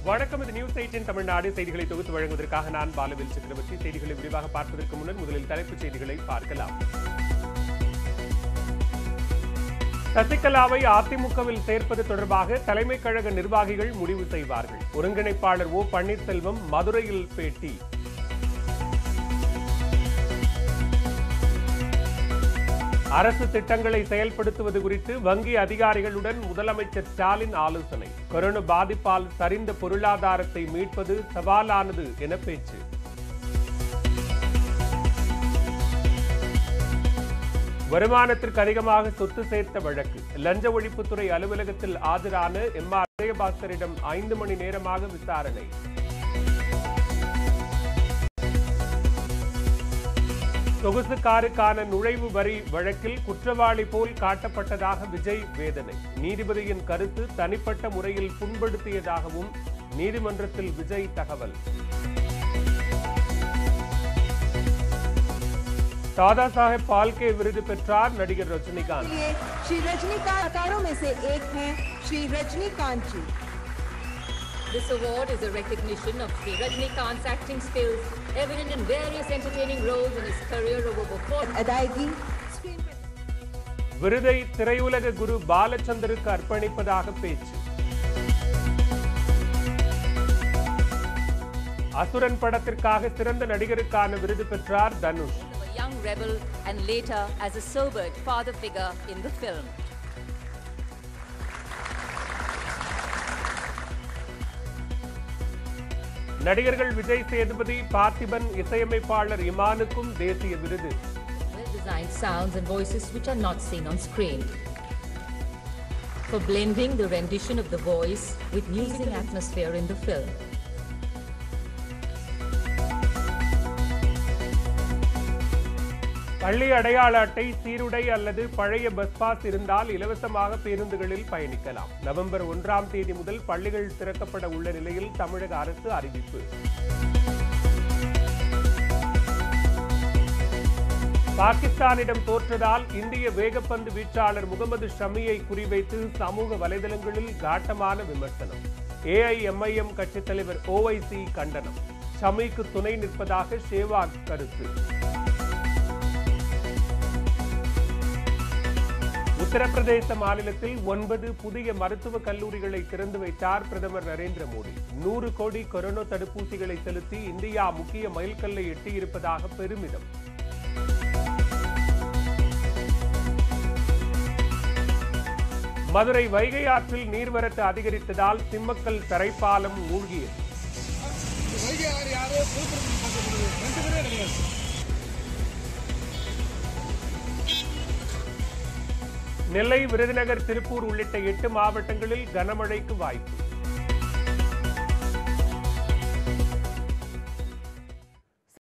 வணக்கம் இது news eighteen Tamil Nadu செய்திகளை தொகுத்து வழங்குவதற்காக நான் பாலவில் சக்கரவர்த்தி செய்திகளை விரிவாக பார்ப்பதற்கு முன்னர் முதலில் தலைப்புச் செய்திகளை பார்க்கலாம் சசிகலாவை அதிமுகவில் சேர்ப்பது தொடர்பாக தலைமை கழக நிர்வாகிகள் முடிவு செய்வார்கள் ஒருங்கிணைப்பாளர் ஓ பன்னீர்செல்வம் மதுரையில் பேட்டி அரசு திட்டங்களை செயல்படுத்துவது குறித்து வங்கி அதிகாரிகளுடன் முதலமைச்சர் ஸ்டாலின் ஆலோசனை கொரோனா பாதிப்பால் சரிந்த பொருளாதாரத்தை மீட்பது சவாலானது என பேச்சு வருமானத்திற்கு அதிகமாக சொத்து சேர்த்த வழக்கு லஞ்ச ஒழிப்புத்துறை அலுவலகத்தில் ஆஜரான எம் ஆர் விஜயபாஸ்கரிடம் ஐந்து மணி நேரமாக விசாரணை சொகுசு காருக்கான நுழைவு வரி வழக்கில் குற்றவாளி போல் காட்டப்பட்டதாக விஜய் வேதனை நீதிபதியின் கருத்து தனிப்பட்ட முறையில் புண்படுத்தியதாகவும் நீதிமன்றத்தில் விஜய் தகவல் தாதா சாஹேப் பால்கே விருது பெற்றார் நடிகர் ரஜினிகாந்த் लिए श्री रजनीकांत कलाकारों में से एक हैं Shri Rajinikanth ji This award is a recognition of Sri Rajnikant's acting skills, evident in various entertaining roles in his career of over four. अदायगी स्क्रीन पर விருதை திரையுலக குரு பாலச்சந்தருக்கு அர்ப்பணிப்பதாக பேச்சு அசுரன் படத்திற்காக சிறந்த நடிகருக்கான விருது பெற்றார் Dhanush of a young rebel and later as a sobered father figure in the film. நடிகர்கள் விஜய் சேதுபதி பார்த்திபன் இசையமைப்பாளர் இமானுக்கும் தேசிய விருது Well-designed sounds and voices which are not seen on screen. For blending the rendition of the voice with musical atmosphere in the film. பள்ளி அடையாள அட்டை சீருடை அல்லது பழைய பஸ் பாஸ் இருந்தால் இலவசமாக பேருந்துகளில் பயணிக்கலாம் நவம்பர் ஒன்றாம் தேதி முதல் பள்ளிகள் திறக்கப்பட உள்ள நிலையில் தமிழக அரசு அறிவிப்பு பாகிஸ்தானிடம் தோற்றதால் இந்திய வேகப்பந்து வீச்சாளர் முகமது ஷமியை குறிவைத்து சமூக வலைதளங்களில் காட்டமான விமர்சனம் ஏஐஎம்ஐஎம் கட்சித் தலைவர் ஓவைசி கண்டனம் ஷமிக்கு துணை நிற்பதாக ஷேவாக் கருத்து உத்தரப்பிரதேச மாநிலத்தில் ஒன்பது புதிய மருத்துவக் கல்லூரிகளை திறந்து வைத்தார் பிரதமர் நரேந்திர மோடி நூறு கோடி கொரோனா தடுப்பூசிகளை செலுத்தி இந்தியா முக்கிய மைல்கல்லை எட்டியிருப்பதாக பெருமிதம் மதுரை வைகை ஆற்றில் நீர்வரத்து அதிகரித்ததால் திம்மக்கல் தரைப்பாலம் மூழ்கியது வைகை ஆறு யாரோ திருப்பதி பக்கத்துல ரெண்டு பேரே கிடையாது நெல்லை விருதுநகர் திருப்பூர் உள்ளிட்ட எட்டு மாவட்டங்களில் கனமழைக்கு வாய்ப்பு